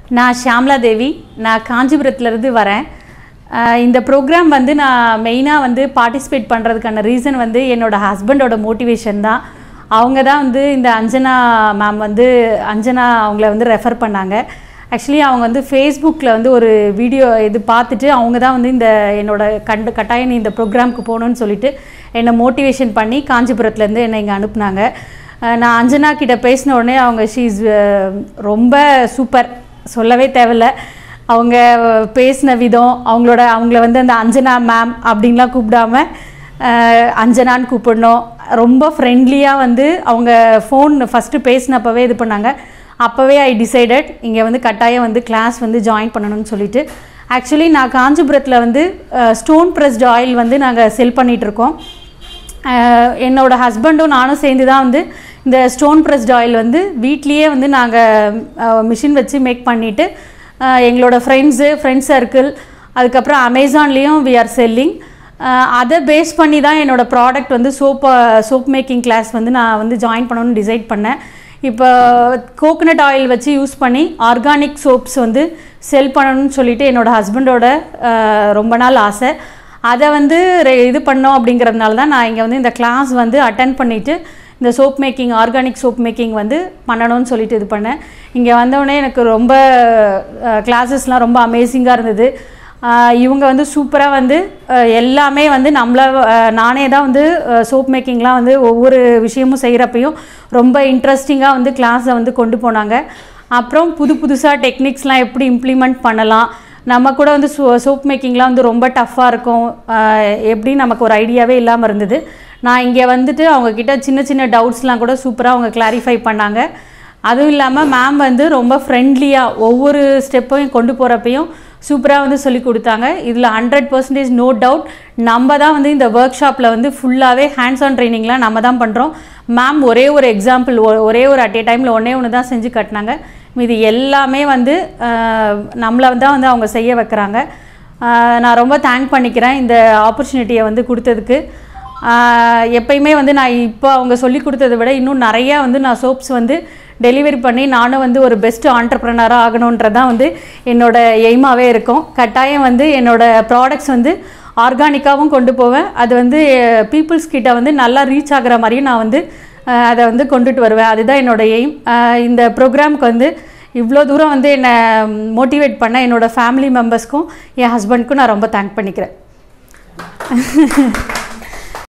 நான் ஷியாம்லா தேவி நான் காஞ்சிபுரத்துலேருந்து வரேன் அஹ் இந்த ப்ரோக்ராம் வந்து நான் மெயினாக வந்து பார்ட்டிசிபேட் பண்ணுறதுக்கான ரீசன் வந்து என்னோட ஹஸ்பண்டோட மோட்டிவேஷன் தான் அவங்க தான் வந்து இந்த அஞ்சனா மேம் வந்து அஞ்சனா அவங்கள வந்து ரெஃபர் பண்ணாங்க ஆக்சுவலி அவங்க வந்து ஃபேஸ்புக்கில் வந்து ஒரு வீடியோ இது பார்த்துட்டு அவங்க தான் வந்து இந்த என்னோட கண்டு கட்டாயம் நீ இந்த ப்ரோக்ராமுக்கு போகணுன்னு சொல்லிட்டு என்னை மோட்டிவேஷன் பண்ணி காஞ்சிபுரத்துலேருந்து என்னை இங்கே அனுப்புனாங்க அஹ் நான் அஞ்சனா கிட்ட பேசின உடனே அவங்க ஷீஸ் ரொம்ப சூப்பர் சொல்லவே தேவையில்ல அவங்க பேசின விதம் அவங்களோட அவங்கள வந்து அந்த அஞ்சனா மேம் அப்படின்லாம் கூப்பிடாம அஹ், அஞ்சனான்னு கூப்பிடணும் ரொம்ப ஃப்ரெண்ட்லியாக வந்து அவங்க ஃபோன் ஃபஸ்ட்டு பேசினப்பவே இது பண்ணாங்க அப்போவே ஐ டிசைடட் இங்கே வந்து கட்டாயம் வந்து கிளாஸ் வந்து ஜாயின் பண்ணணும்னு சொல்லிட்டு ஆக்சுவலி நான் காஞ்சிபுரத்தில் வந்து ஸ்டோன் ப்ரெஸ்ட் ஆயில் வந்து நாங்கள் செல் பண்ணிகிட்ருக்கோம் அஹ் என்னோட ஹஸ்பண்டும் நானும் சேர்ந்து தான் வந்து இந்த ஸ்டோன் ப்ரெஸ்ட் ஆயில் வந்து வீட்லேயே வந்து நாங்கள் மிஷின் வச்சு மேக் பண்ணிவிட்டு எங்களோட ஃப்ரெண்ட்ஸு ஃப்ரெண்ட்ஸ் சர்க்கிள் அதுக்கப்புறம் அமேசான்லேயும் வி ஆர் செல்லிங் அதை பேஸ் பண்ணி தான் என்னோடய ப்ராடக்ட் வந்து சோப் சோப் மேக்கிங் கிளாஸ் வந்து நான் வந்து ஜாயின் பண்ணணும்னு டிசைட் பண்ணேன் இப்போ கோகனட் ஆயில் வச்சு யூஸ் பண்ணி ஆர்கானிக் சோப்ஸ் வந்து செல் பண்ணணும்னு சொல்லிட்டு என்னோடய ஹஸ்பண்டோட ரொம்ப நாள் ஆசை அதை வந்து ரெ- இது பண்ணோம் அப்படிங்கிறதுனால தான் நான் இங்கே வந்து இந்த கிளாஸ் வந்து அட்டன் பண்ணிவிட்டு இந்த soap making organic soap making வந்து பண்ணணும்னு சொல்லிட்டு இது பண்ணேன் இங்கே வந்தோடனே எனக்கு ரொம்ப கிளாஸஸ்லாம் ரொம்ப அமேசிங்காக இருந்தது ஆஹ் இவங்க வந்து சூப்பராக வந்து அஹ் எல்லாமே வந்து நம்மள அஹ் நானே தான் வந்து சோப் மேக்கிங்லாம் வந்து ஒவ்வொரு விஷயமும் செய்கிறப்பையும் ரொம்ப இன்ட்ரெஸ்டிங்காக வந்து கிளாஸை வந்து கொண்டு போனாங்க அப்புறம் புது புதுசாக டெக்னிக்ஸ்லாம் எப்படி இம்ப்ளிமெண்ட் பண்ணலாம் நம்ம கூட வந்து சோ சோப் மேக்கிங்லாம் வந்து ரொம்ப டஃப்பாக இருக்கும் ஆஹ் எப்படி நமக்கு ஒரு ஐடியாவே இல்லாமல் இருந்தது நான் இங்கே வந்துட்டு அவங்கக்கிட்ட சின்ன சின்ன டவுட்ஸ்லாம் கூட சூப்பராக அவங்க கிளாரிஃபை பண்ணாங்க அதுவும் இல்லாமல் மேம் வந்து ரொம்ப ஃப்ரெண்ட்லியாக ஒவ்வொரு ஸ்டெப்பையும் கொண்டு போகிறப்பையும் சூப்பராக வந்து சொல்லி கொடுத்தாங்க இதில் ஹண்ட்ரட் பர்சன்டேஜ் நோ டவுட் நம்ம தான் வந்து இந்த ஒர்க் ஷாப்பில் வந்து ஃபுல்லாகவே ஹேண்ட்ஸ் ஆன் ட்ரைனிங்லாம் நம்ம தான் பண்ணுறோம் மேம் ஒரே ஒரு எக்ஸாம்பிள் ஒரே ஒரு அட் ஏ டைமில் ஒன்றே ஒன்று தான் செஞ்சு காட்டினாங்க இது எல்லாமே வந்து அஹ், நம்மளை தான் வந்து அவங்க செய்ய வைக்கிறாங்க அஹ், நான் ரொம்ப தேங்க் பண்ணிக்கிறேன் இந்த ஆப்பர்ச்சுனிட்டியை வந்து கொடுத்ததுக்கு ஆஹ் எப்பயுமே வந்து நான் இப்போ அவங்க சொல்லி கொடுத்ததை விட இன்னும் நிறையா வந்து நான் சோப்ஸ் வந்து டெலிவரி பண்ணி நானும் வந்து ஒரு பெஸ்ட் ஆண்டர்ப்ரனராக ஆகணுன்றது தான் வந்து என்னோட எய்மாவே இருக்கும் கட்டாயம் வந்து என்னோட ப்ராடக்ட்ஸ் வந்து ஆர்கானிக்காகவும் கொண்டு போவேன் அது வந்து பீப்புள்ஸ் கிட்ட வந்து நல்லா ரீச் ஆகுற மாதிரியும் நான் வந்து ஆஹ் அதை வந்து கொண்டுட்டு வருவேன் அதுதான் என்னோட எய்ம் இந்த ப்ரோக்ராமுக்கு வந்து இவ்வளோ தூரம் வந்து என்னை மோட்டிவேட் பண்ண என்னோட ஃபேமிலி மெம்பர்ஸ்க்கும் என் ஹஸ்பண்ட்க்கும் நான் ரொம்ப தேங்க் பண்ணிக்கிறேன்